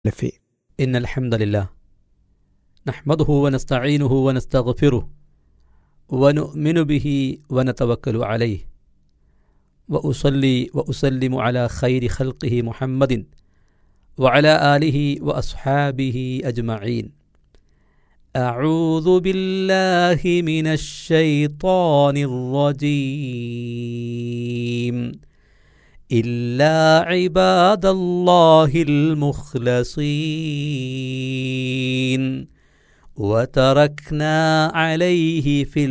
لفي إن الحمد لله نحمده ونستعينه ونستغفره ونؤمن به ونتوكل عليه وأصلي وأسلم على خير خلقه محمد وعلى آله وأصحابه أجمعين أعوذ بالله من الشيطان الرجيم إلا عباد الله المخلصين وتركنا عليه في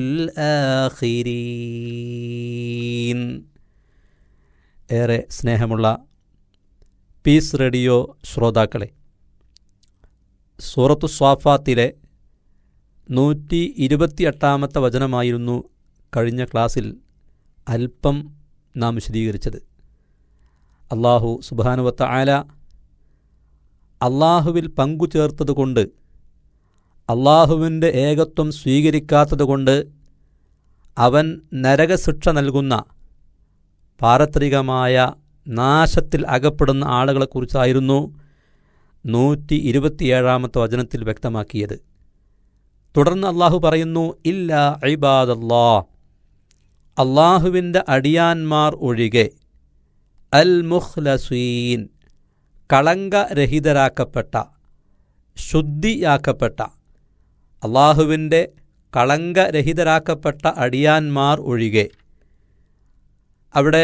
الآخرين ഏറെ സ്നേഹമുള്ള piece radio ശ്രോതാക്കളെ സൂറത്തു സ്വാഫാത്തിലെ നൂറ്റി ഇരുപത്തിയെട്ടാമത്തെ വചനമായിരുന്നു കഴിഞ്ഞ ക്ലാസ്സിൽ അല്പം നാം വിശദീകരിച്ചത് അള്ളാഹു സുബാനുവത്ത ആല അള്ളാഹുവിൽ പങ്കു ചേർത്തതുകൊണ്ട് അള്ളാഹുവിൻ്റെ ഏകത്വം സ്വീകരിക്കാത്തതുകൊണ്ട് അവൻ നരകശിക്ഷ നൽകുന്ന പാരത്രികമായ നാശത്തിൽ അകപ്പെടുന്ന ആളുകളെക്കുറിച്ചായിരുന്നു നൂറ്റി ഇരുപത്തിയേഴാമത്തെ വചനത്തിൽ വ്യക്തമാക്കിയത് തുടർന്ന് അള്ളാഹു പറയുന്നു ഇല്ല ഐബാദല്ലാ അള്ളാഹുവിൻ്റെ അടിയാന്മാർ ഒഴികെ അൽ മുഖ്ലസീൻ കളങ്കരഹിതരാക്കപ്പെട്ട ശുദ്ധിയാക്കപ്പെട്ട അള്ളാഹുവിൻ്റെ കളങ്കരഹിതരാക്കപ്പെട്ട അടിയാന്മാർ ഒഴികെ അവിടെ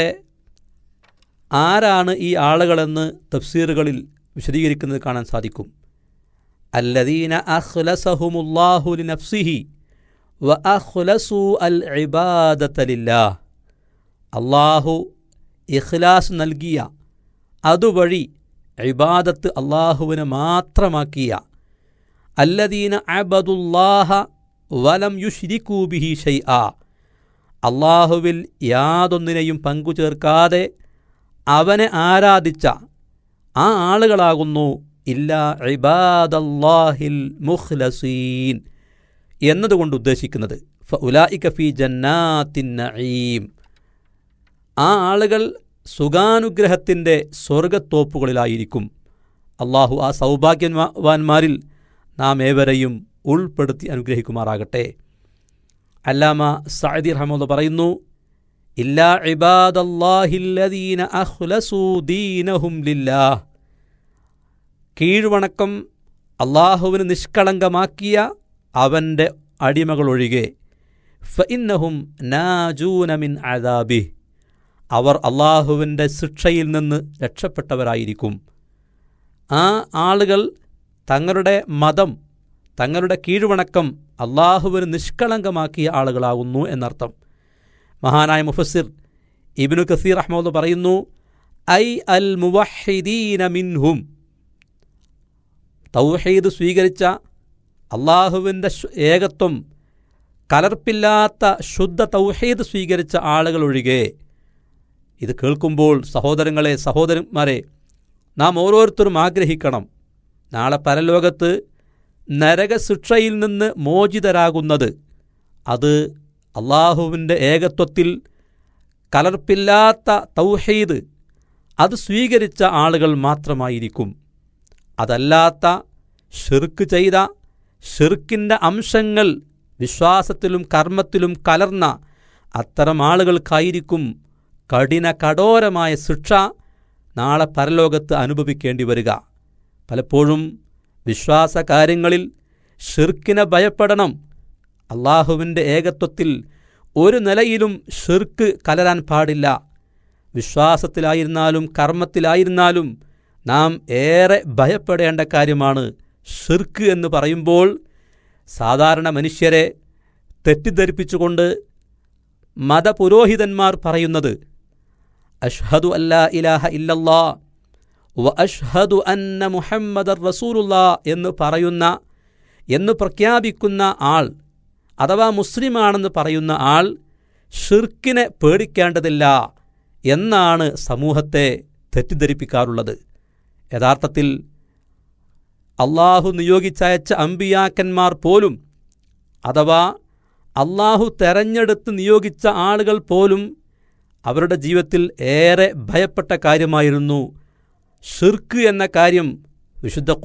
ആരാണ് ഈ ആളുകളെന്ന് തഫ്സീറുകളിൽ വിശദീകരിക്കുന്നത് കാണാൻ സാധിക്കും അല്ലദീന അഖ്ലസഹുമുല്ലാഹു നഫ്സിഹി വ അഖ്ലസു അൽ ഇബാദത്തലില്ലാ അള്ളാഹു ഇഖ്ലാസ് നൽകിയ അതുവഴി ഇബാദത്ത് അള്ളാഹുവിനെ മാത്രമാക്കിയ അല്ലദീന അബദുല്ലാഹ വലം യുഷിരിക്കൂബിഹി ഷൈ ആ അള്ളാഹുവിൽ യാതൊന്നിനെയും പങ്കുചേർക്കാതെ അവനെ ആരാധിച്ച ആ ആളുകളാകുന്നു ഇല്ല ഇബാദല്ലാഹിൽ മുഖ്ലസീൻ എന്നതുകൊണ്ട് ഉദ്ദേശിക്കുന്നത് ഫ ഉലായിക ഫി ജന്നാത്തിൻ നഈം ആ ആളുകൾ സുഖാനുഗ്രഹത്തിൻ്റെ സ്വർഗത്തോപ്പുകളിലായിരിക്കും അള്ളാഹു ആ സൗഭാഗ്യവാന്മാരിൽ നാം ഏവരെയും ഉൾപ്പെടുത്തി അനുഗ്രഹിക്കുമാറാകട്ടെ അല്ലാമ സഅദി റഹ്മുള്ള പറയുന്നു ഇല്ലാ ഇബാദല്ലാഹില്ലദീന അഖ്ലസൂ ദീനഹും ലില്ലാഹ് കീഴ്വണക്കം അള്ളാഹുവിന് നിഷ്കളങ്കമാക്കിയ അവൻ്റെ അടിമകളൊഴികെ ഫഇന്നഹും നാജൂന മിൻ അദാബി അവർ അള്ളാഹുവിൻ്റെ ശിക്ഷയിൽ നിന്ന് രക്ഷപ്പെട്ടവരായിരിക്കും ആ ആളുകൾ തങ്ങളുടെ മതം തങ്ങളുടെ കീഴ്വണക്കം അള്ളാഹുവിന് നിഷ്കളങ്കമാക്കിയ ആളുകളാകുന്നു എന്നർത്ഥം മഹാനായ മുഫസ്സിർ ഇബിനു കസീർ അഹമ്മദ് പറയുന്നു ഐ അൽ മുവഹിദീന മിൻഹും തൗഹീദ് സ്വീകരിച്ച അള്ളാഹുവിൻ്റെ ഏകത്വം കലർപ്പില്ലാത്ത ശുദ്ധ തൗഹീദ് സ്വീകരിച്ച ആളുകളൊഴികെ ഇത് കേൾക്കുമ്പോൾ സഹോദരങ്ങളെ സഹോദരന്മാരെ നാം ഓരോരുത്തരും ആഗ്രഹിക്കണം നാളെ പരലോകത്ത് നരകശിക്ഷയിൽ നിന്ന് മോചിതരാകുന്നത് അത് അള്ളാഹുവിൻ്റെ ഏകത്വത്തിൽ കലർപ്പില്ലാത്ത തൗഹീദ് അത് സ്വീകരിച്ച ആളുകൾ മാത്രമായിരിക്കും അതല്ലാത്ത ഷിർക്ക് ചെയ്ത ഷിർക്കിൻ്റെ അംശങ്ങൾ വിശ്വാസത്തിലും കർമ്മത്തിലും കലർന്ന അത്തരം ആളുകൾക്കായിരിക്കും കഠിന കഠോരമായ ശിക്ഷ നാളെ പരലോകത്ത് അനുഭവിക്കേണ്ടി വരിക പലപ്പോഴും വിശ്വാസ കാര്യങ്ങളിൽ ഷിർക്കിനെ ഭയപ്പെടണം അള്ളാഹുവിൻ്റെ ഏകത്വത്തിൽ ഒരു നിലയിലും ഷിർക്ക് കലരാൻ പാടില്ല വിശ്വാസത്തിലായിരുന്നാലും കർമ്മത്തിലായിരുന്നാലും നാം ഏറെ ഭയപ്പെടേണ്ട കാര്യമാണ് ഷിർക്ക് എന്ന് പറയുമ്പോൾ സാധാരണ മനുഷ്യരെ തെറ്റിദ്ധരിപ്പിച്ചുകൊണ്ട് മതപുരോഹിതന്മാർ പറയുന്നത് അഷ്ഹദു അല്ലാ ഇലാഹ ഇല്ലല്ലാ വ അഷ്ഹദു അന്ന മുഹമ്മദർ റസൂലുള്ള എന്ന് പറയുന്ന എന്ന് പ്രഖ്യാപിക്കുന്ന ആൾ അഥവാ മുസ്ലിമാണെന്ന് പറയുന്ന ആൾ ഷിർക്കിനെ പേടിക്കേണ്ടതില്ല എന്നാണ് സമൂഹത്തെ തെറ്റിദ്ധരിപ്പിക്കാറുള്ളത് യഥാർത്ഥത്തിൽ അള്ളാഹു നിയോഗിച്ചയച്ച അമ്പിയാക്കന്മാർ പോലും അഥവാ അള്ളാഹു തെരഞ്ഞെടുത്ത് നിയോഗിച്ച ആളുകൾ പോലും അവരുടെ ജീവിതത്തിൽ ഏറെ ഭയപ്പെട്ട കാര്യമായിരുന്നു ഷിർക്ക് എന്ന കാര്യം വിശുദ്ധ